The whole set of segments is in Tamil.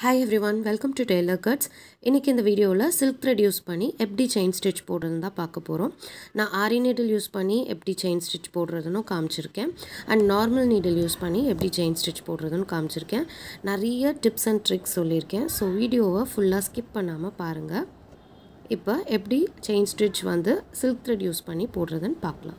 hi everyone welcome to tailor cuts இன்றைக்கி இந்த வீடியோவில் சில்க் த்ரெட் யூஸ் பண்ணி எப்படி செயின் ஸ்டிச் போடுறதுன்னு தான் பார்க்க போகிறோம் நான் ஆரி நீடில் யூஸ் பண்ணி எப்படி செயின் ஸ்டிச் போடுறதுன்னு காமிச்சிருக்கேன் அண்ட் நார்மல் நீடில் யூஸ் பண்ணி எப்படி செயின் ஸ்டிச் போடுறதுன்னு காமிச்சிருக்கேன் நிறைய டிப்ஸ் அண்ட் ட்ரிக்ஸ் சொல்லியிருக்கேன் ஸோ வீடியோவை ஃபுல்லாக ஸ்கிப் பண்ணாமல் பாருங்கள் இப்போ எப்படி செயின் ஸ்டிச் வந்து சில்க் த்ரெட் யூஸ் பண்ணி போடுறதுன்னு பார்க்கலாம்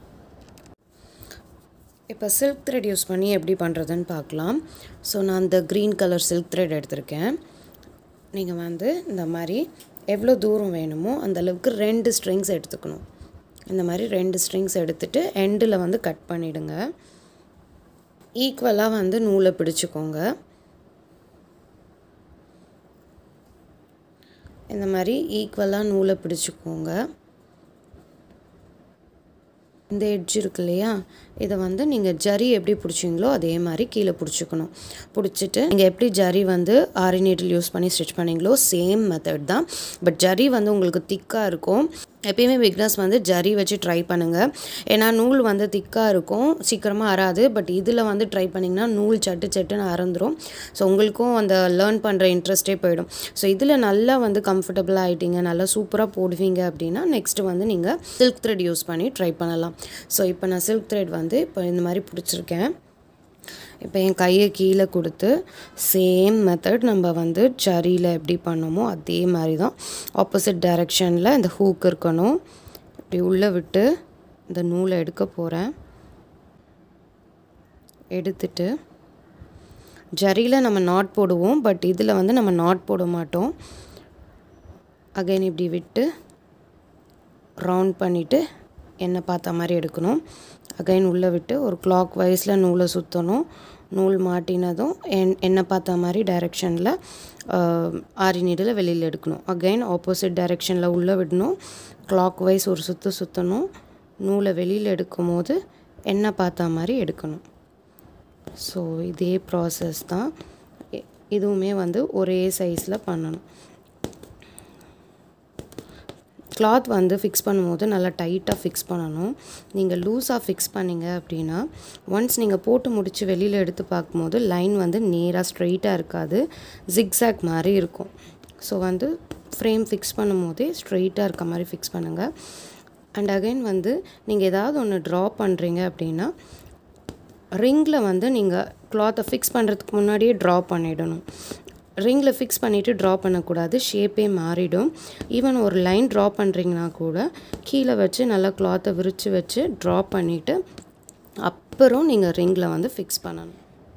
இப்போ சில்க் த்ரெட் யூஸ் பண்ணி எப்படி பண்ணுறதுன்னு பார்க்கலாம் ஸோ நான் இந்த க்ரீன் கலர் சில்க் த்ரெட் எடுத்திருக்கேன் நீங்கள் வந்து இந்த மாதிரி எவ்வளோ தூரம் வேணுமோ அந்த அளவுக்கு ரெண்டு ஸ்ட்ரிங்ஸ் எடுத்துக்கணும் இந்த மாதிரி ரெண்டு ஸ்ட்ரிங்ஸ் எடுத்துகிட்டு எண்டில் வந்து கட் பண்ணிவிடுங்க ஈக்குவலாக வந்து நூலை பிடிச்சிக்கோங்க இந்த மாதிரி ஈக்குவலாக நூலை பிடிச்சிக்கோங்க இந்த எட்ஜ் இருக்கு இல்லையா இதை வந்து நீங்கள் ஜரி எப்படி பிடிச்சிங்களோ அதே மாதிரி கீழே பிடிச்சிக்கணும் பிடிச்சிட்டு நீங்கள் எப்படி ஜரி வந்து ஆரி நீடில் யூஸ் பண்ணி ஸ்டிச் பண்ணீங்களோ சேம் மெத்தட் தான் பட் ஜரி வந்து உங்களுக்கு திக்காக இருக்கும் எப்பயுமே பிக்னஸ் வந்து ஜரி வச்சு ட்ரை பண்ணுங்கள் ஏன்னா நூல் வந்து திக்காக இருக்கும் சீக்கிரமாக அறாது பட் இதில் வந்து ட்ரை பண்ணிங்கன்னா நூல் சட்டு சட்டுன்னு அறந்துடும் ஸோ உங்களுக்கும் அந்த லேர்ன் பண்ணுற இன்ட்ரெஸ்ட்டே போயிடும் ஸோ இதில் நல்லா வந்து கம்ஃபர்டபுளாக ஆகிட்டீங்க நல்லா சூப்பராக போடுவீங்க அப்படின்னா நெக்ஸ்ட்டு வந்து நீங்கள் சில்க் த்ரெட் யூஸ் பண்ணி ட்ரை பண்ணலாம் ஸோ இப்போ நான் சில்க் த்ரெட் வந்து இப்போ இந்த மாதிரி பிடிச்சிருக்கேன் இப்போ என் கையை கீழே கொடுத்து சேம் மெத்தட் நம்ம வந்து சரியில் எப்படி பண்ணோமோ அதே மாதிரி தான் ஆப்போசிட் டைரெக்ஷனில் இந்த ஹூக் இருக்கணும் இப்படி உள்ளே விட்டு இந்த நூலை எடுக்க போகிறேன் எடுத்துட்டு ஜரியில் நம்ம நாட் போடுவோம் பட் இதில் வந்து நம்ம நாட் போட மாட்டோம் அகைன் இப்படி விட்டு ரவுண்ட் பண்ணிவிட்டு எண்ணெய் பார்த்த மாதிரி எடுக்கணும் அகைன் உள்ளே விட்டு ஒரு கிளாக் வைஸில் நூலை சுற்றணும் நூல் மாட்டினதும் என் எண்ணெய் பார்த்த மாதிரி டைரெக்ஷனில் ஆரி நீடில் வெளியில் எடுக்கணும் அகைன் ஆப்போசிட் டைரெக்ஷனில் உள்ளே விடணும் கிளாக் வைஸ் ஒரு சுற்று சுற்றணும் நூலை வெளியில் எடுக்கும் போது எண்ணெய் பார்த்த மாதிரி எடுக்கணும் ஸோ இதே ப்ராசஸ் தான் இதுவுமே வந்து ஒரே சைஸில் பண்ணணும் கிளாத் வந்து ஃபிக்ஸ் பண்ணும்போது நல்லா டைட்டாக ஃபிக்ஸ் பண்ணணும் நீங்கள் லூஸாக ஃபிக்ஸ் பண்ணிங்க அப்படின்னா ஒன்ஸ் நீங்கள் போட்டு முடித்து வெளியில் எடுத்து பார்க்கும்போது லைன் வந்து நேராக ஸ்ட்ரெயிட்டாக இருக்காது ஜிக்ஸாக் மாதிரி இருக்கும் ஸோ வந்து ஃப்ரேம் ஃபிக்ஸ் பண்ணும்போதே ஸ்ட்ரெயிட்டாக இருக்க மாதிரி ஃபிக்ஸ் பண்ணுங்கள் அண்ட் அகைன் வந்து நீங்கள் ஏதாவது ஒன்று ட்ரா பண்ணுறீங்க அப்படின்னா ரிங்கில் வந்து நீங்கள் கிளாத்தை ஃபிக்ஸ் பண்ணுறதுக்கு முன்னாடியே ட்ரா பண்ணிடணும் ரிங்கில் ஃபிக்ஸ் பண்ணிவிட்டு ட்ரா பண்ணக்கூடாது ஷேப்பே மாறிடும் ஈவன் ஒரு லைன் ட்ரா பண்ணுறீங்கன்னா கூட கீழே வச்சு நல்லா கிளாத்தை விரித்து வச்சு ட்ரா பண்ணிவிட்டு அப்புறம் நீங்கள் ரிங்கில் வந்து ஃபிக்ஸ் பண்ணணும்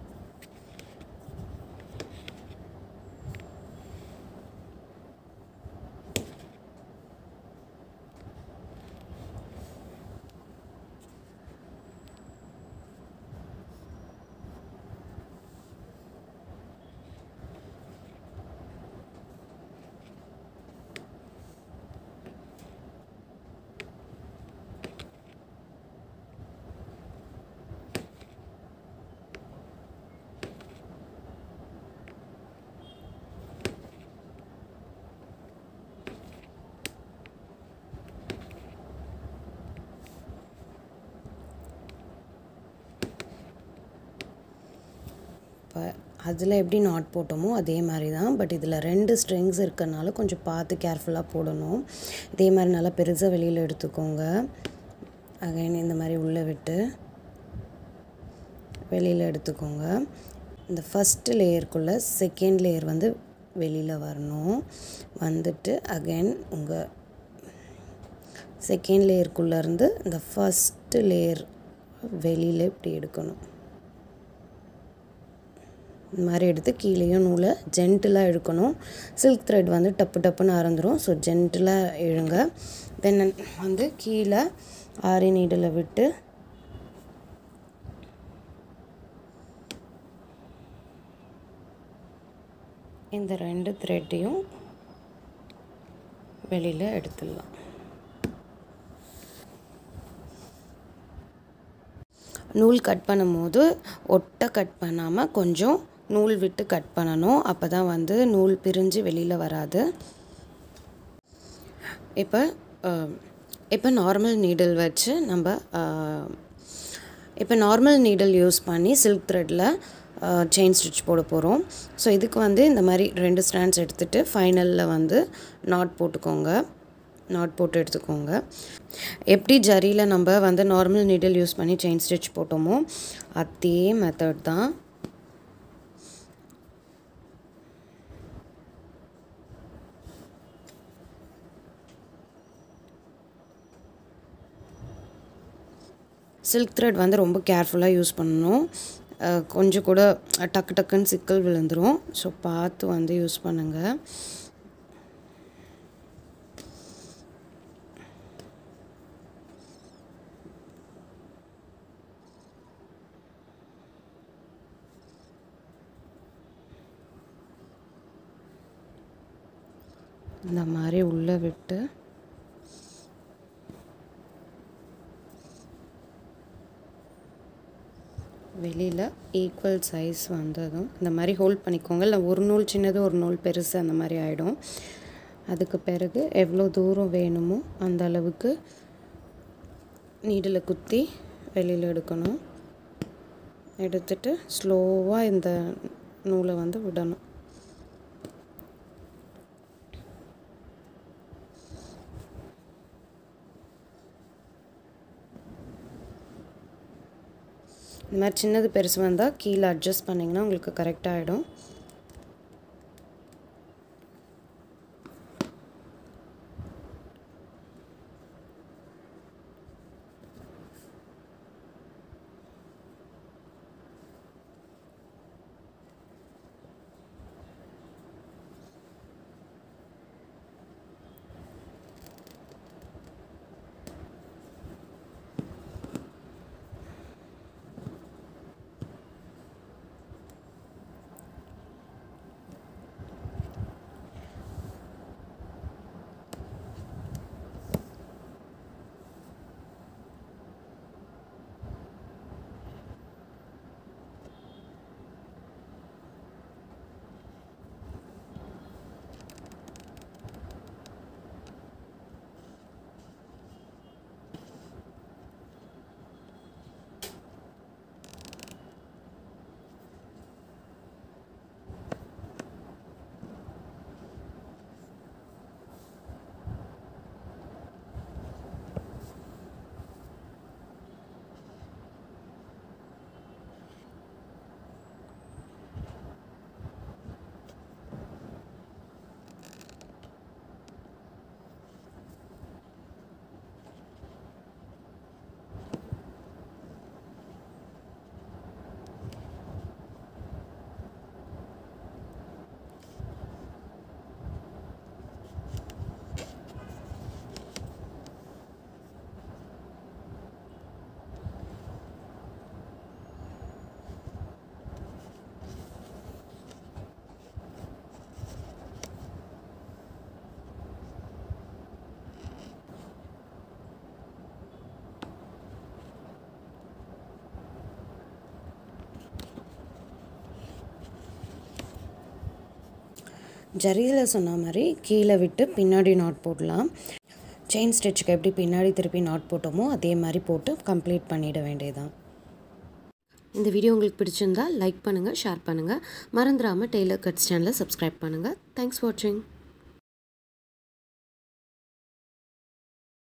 இப்போ அதில் எப்படி நாட் போட்டோமோ அதே மாதிரி தான் பட் இதில் ரெண்டு ஸ்ட்ரிங்ஸ் இருக்கறனால கொஞ்சம் பார்த்து கேர்ஃபுல்லாக போடணும் இதே மாதிரி நல்லா பெருசாக வெளியில் எடுத்துக்கோங்க அகைன் இந்த மாதிரி உள்ளே விட்டு வெளியில் எடுத்துக்கோங்க இந்த ஃபஸ்ட்டு லேயருக்குள்ளே செகண்ட் லேயர் வந்து வெளியில் வரணும் வந்துட்டு அகைன் உங்கள் செகண்ட் லேயருக்குள்ளேருந்து இந்த ஃபஸ்ட்டு லேயர் வெளியில் இப்படி எடுக்கணும் இந்த மாதிரி எடுத்து கீழேயும் நூலை ஜென்டிலாக இழுக்கணும் சில்க் த்ரெட் வந்து டப்பு டப்புன்னு அறந்துடும் ஸோ ஜென்டிலாக இழுங்க தென் வந்து கீழே ஆரி நீடில் விட்டு இந்த ரெண்டு த்ரெட்டையும் வெளியில் எடுத்துடலாம் நூல் கட் பண்ணும்போது ஒட்டை கட் பண்ணாமல் கொஞ்சம் நூல் விட்டு கட் பண்ணணும் அப்போ தான் வந்து நூல் பிரிஞ்சு வெளியில் வராது இப்போ இப்போ நார்மல் நீடில் வச்சு நம்ம இப்போ நார்மல் நீடில் யூஸ் பண்ணி சில்க் த்ரெட்டில் செயின் ஸ்டிச் போட போகிறோம் ஸோ இதுக்கு வந்து இந்த மாதிரி ரெண்டு ஸ்டாண்ட்ஸ் எடுத்துகிட்டு ஃபைனலில் வந்து நாட் போட்டுக்கோங்க நாட் போட்டு எடுத்துக்கோங்க எப்படி ஜரியில் நம்ம வந்து நார்மல் நீடில் யூஸ் பண்ணி செயின் ஸ்டிச் போட்டோமோ அதே மெத்தட் தான் சில்க் த்ரெட் வந்து ரொம்ப கேர்ஃபுல்லாக யூஸ் பண்ணணும் கொஞ்சம் கூட டக்கு டக்குன்னு சிக்கல் விழுந்துடும் ஸோ பார்த்து வந்து யூஸ் பண்ணுங்கள் இந்த மாதிரி உள்ளே விட்டு வெளியில் ஈக்குவல் சைஸ் வந்ததும் இந்த மாதிரி ஹோல்ட் பண்ணிக்கோங்க இல்லை ஒரு நூல் சின்னது ஒரு நூல் பெருசு அந்த மாதிரி ஆகிடும் அதுக்கு பிறகு எவ்வளோ தூரம் வேணுமோ அந்த அளவுக்கு நீடில் குத்தி வெளியில் எடுக்கணும் எடுத்துட்டு ஸ்லோவாக இந்த நூலை வந்து விடணும் இந்த மாதிரி சின்னது பெருசு வந்தால் கீழே அட்ஜஸ்ட் பண்ணிங்கன்னா உங்களுக்கு கரெக்டாகிடும் ஜரியில் சொன்ன மாதிரி கீழே விட்டு பின்னாடி நாட் போடலாம் செயின் ஸ்டிச்சுக்கு எப்படி பின்னாடி திருப்பி நாட் போட்டோமோ அதே மாதிரி போட்டு கம்ப்ளீட் பண்ணிட வேண்டியதான் இந்த வீடியோ உங்களுக்கு பிடிச்சிருந்தா லைக் பண்ணுங்கள் ஷேர் பண்ணுங்கள் மறந்துடாமல் டெய்லர் கட்ஸ் சேனலை சப்ஸ்கிரைப் பண்ணுங்கள் தேங்க்ஸ் வாட்சிங்